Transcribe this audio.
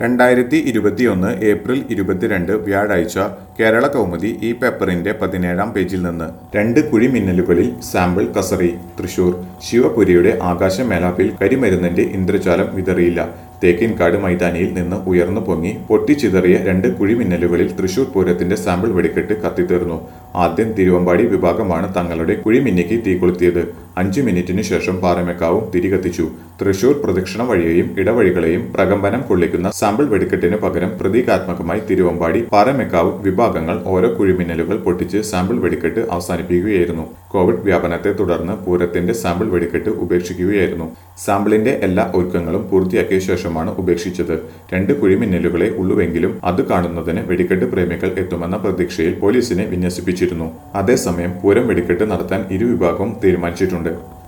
രണ്ടായിരത്തി ഇരുപത്തിയൊന്ന് ഏപ്രിൽ ഇരുപത്തിരണ്ട് വ്യാഴാഴ്ച കേരള കൗമുദി ഈ പേപ്പറിന്റെ പതിനേഴാം പേജിൽ നിന്ന് രണ്ട് കുഴിമിന്നലുകളിൽ സാമ്പിൾ കസറി തൃശൂർ ശിവപുരിയുടെ ആകാശ മേലാപ്പിൽ കരിമരുന്നിന്റെ ഇന്ദ്രജാലം വിതറിയില്ല തേക്കിൻകാട് മൈതാനിയിൽ നിന്ന് ഉയർന്നു പൊങ്ങി പൊട്ടിച്ചിതറിയ രണ്ട് കുഴിമിന്നലുകളിൽ തൃശൂർ പൂരത്തിന്റെ സാമ്പിൾ വെടിക്കെട്ട് കത്തിത്തീർന്നു ആദ്യം തിരുവമ്പാടി വിഭാഗമാണ് തങ്ങളുടെ കുഴിമിന്നിക്ക് തീകൊളുത്തിയത് അഞ്ചു മിനിറ്റിനു ശേഷം പാറമേക്കാവും തിരികത്തിച്ചു തൃശൂർ പ്രദക്ഷിണ വഴിയെയും ഇടവഴികളെയും പ്രകമ്പനം കൊള്ളിക്കുന്ന സാമ്പിൾ വെടിക്കെട്ടിന് പകരം പ്രതീകാത്മകമായി തിരുവമ്പാടി പാറമേക്കാവ് വിഭാഗങ്ങൾ ഓരോ കുഴിമിന്നലുകൾ പൊട്ടിച്ച് സാമ്പിൾ വെടിക്കെട്ട് അവസാനിപ്പിക്കുകയായിരുന്നു കോവിഡ് വ്യാപനത്തെ തുടർന്ന് പൂരത്തിന്റെ സാമ്പിൾ വെടിക്കെട്ട് ഉപേക്ഷിക്കുകയായിരുന്നു സാമ്പിളിന്റെ എല്ലാ ഒരുക്കങ്ങളും പൂർത്തിയാക്കിയ ശേഷമാണ് ഉപേക്ഷിച്ചത് രണ്ട് കുഴിമിന്നലുകളെ ഉള്ളുവെങ്കിലും അത് കാണുന്നതിന് വെടിക്കെട്ട് പ്രേമികൾ എത്തുമെന്ന പ്രതീക്ഷയിൽ പോലീസിനെ വിന്യസിപ്പിച്ചിരുന്നു അതേസമയം പൂരം വെടിക്കെട്ട് നടത്താൻ ഇരുവിഭാഗവും തീരുമാനിച്ചിട്ടുണ്ട്